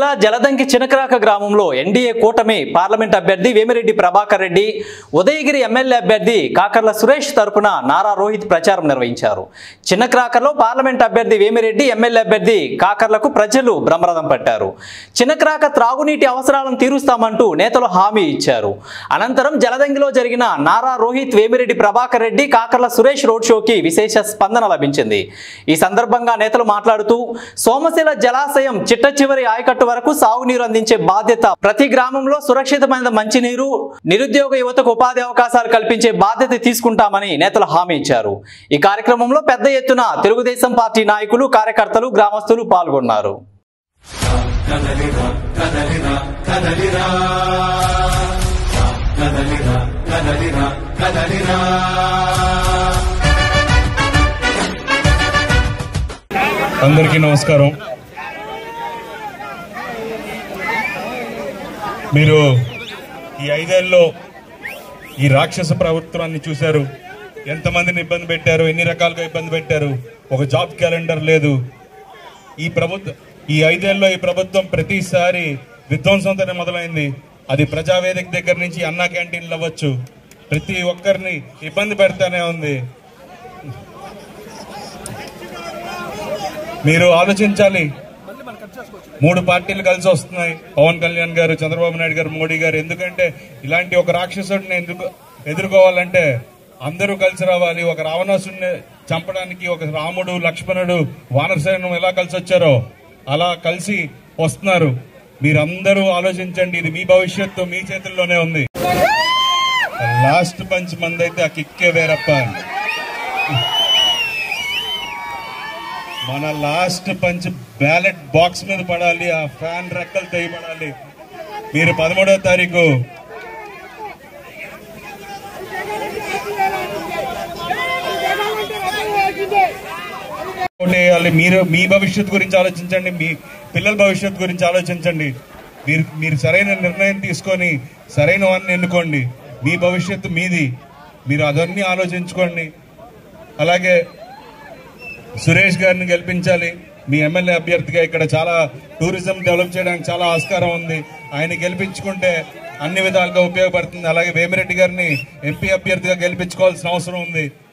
జిల్లా జలదంకి చినకరాక గ్రామంలో ఎన్డీఏ కూటమి పార్లమెంట్ అభ్యర్థి వేమిరెడ్డి ప్రభాకర్ రెడ్డి ఉదయగిరి ఎమ్మెల్యే అభ్యర్థి కాకర్ల సురేష్ తరపున నారా రోహిత్ ప్రచారం నిర్వహించారు చిన్నక్రాకలో పార్లమెంట్ అభ్యర్థి వేమిరెడ్డి ఎమ్మెల్యే అభ్యర్థి కాకర్లకు ప్రజలు బ్రహ్మరథం పట్టారు చిన్నక్రాక త్రాగునీటి అవసరాలను తీరుస్తామంటూ నేతలు హామీ ఇచ్చారు అనంతరం జలదంగిలో జరిగిన నారా రోహిత్ వేమిరెడ్డి ప్రభాకర్ రెడ్డి కాకర్ల సురేష్ రోడ్ షోకి విశేష స్పందన లభించింది ఈ సందర్భంగా నేతలు మాట్లాడుతూ సోమశిల జలాశయం చిట్ట చివరి ఆయకట్టు వరకు సాగునీరు అందించే బాధ్యత ప్రతి గ్రామంలో సురక్షితమైన మంచినీరు నిరుద్యోగ యువతకు ఉపాధి అవకాశాలు కల్పించే బాధ్యత తీసుకుంటామని నేతలు హామీ ఇచ్చారు ఈ కార్యక్రమంలో పెద్ద ఎత్తున తెలుగుదేశం పార్టీ నాయకులు కార్యకర్తలు గ్రామస్తులు పాల్గొన్నారు కదలిరా కదలిరా కదలిరా కదలిరా కదలిరా కదలిరా అందరికీ నమస్కారం మీరు ఈ ఐదేళ్ళలో ఈ రాక్షస ప్రభుత్వాన్ని చూశారు ఎంతమందిని ఇబ్బంది పెట్టారు ఎన్ని రకాలుగా ఇబ్బంది పెట్టారు ఒక జాబ్ క్యాలెండర్ లేదు ఈ ప్రభుత్వం ఈ ఐదేళ్ళలో ఈ ప్రభుత్వం ప్రతిసారి విధ్వంసంతోనే మొదలైంది అది ప్రజావేదిక దగ్గర నుంచి అన్నా క్యాంటీన్లు అవ్వచ్చు ప్రతి ఒక్కరిని ఇబ్బంది పెడతానే ఉంది మీరు ఆలోచించాలి మూడు పార్టీలు కలిసి వస్తున్నాయి పవన్ కళ్యాణ్ గారు చంద్రబాబు నాయుడు గారు మోడీ గారు ఎందుకంటే ఇలాంటి ఒక రాక్షసుడిని ఎందుకు ఎదుర్కోవాలంటే అందరూ కలిసి రావాలి ఒక రావణాసుడిని చంపడానికి ఒక రాముడు లక్ష్మణుడు వానరసేనం ఎలా కలిసి వచ్చారో అలా కలిసి వస్తున్నారు మీరందరూ ఆలోచించండి ఇది మీ భవిష్యత్తు మీ చేతుల్లోనే ఉంది లాస్ట్ పంచ్ మందైతే ఆ కిక్కే వేరప్ప అని మన లాస్ట్ పంచ్ బ్యాలెట్ బాక్స్ మీద పడాలి ఆ ఫ్యాన్ రెక్కలు తెయబడాలి మీరు పదమూడవ తారీఖు ఓటేయాలి మీరు మీ భవిష్యత్తు గురించి ఆలోచించండి మీ పిల్లల భవిష్యత్తు గురించి ఆలోచించండి మీరు మీరు సరైన నిర్ణయం తీసుకొని సరైన వారిని ఎన్నుకోండి మీ భవిష్యత్తు మీది మీరు అదన్నీ ఆలోచించుకోండి అలాగే సురేష్ గారిని గెలిపించాలి మీ ఎమ్మెల్యే అభ్యర్థిగా ఇక్కడ చాలా టూరిజం డెవలప్ చేయడానికి చాలా ఆస్కారం ఉంది ఆయన గెలిపించుకుంటే అన్ని విధాలుగా ఉపయోగపడుతుంది అలాగే వేమిరెడ్డి గారిని ఎంపీ అభ్యర్థిగా గెలిపించుకోవాల్సిన అవసరం ఉంది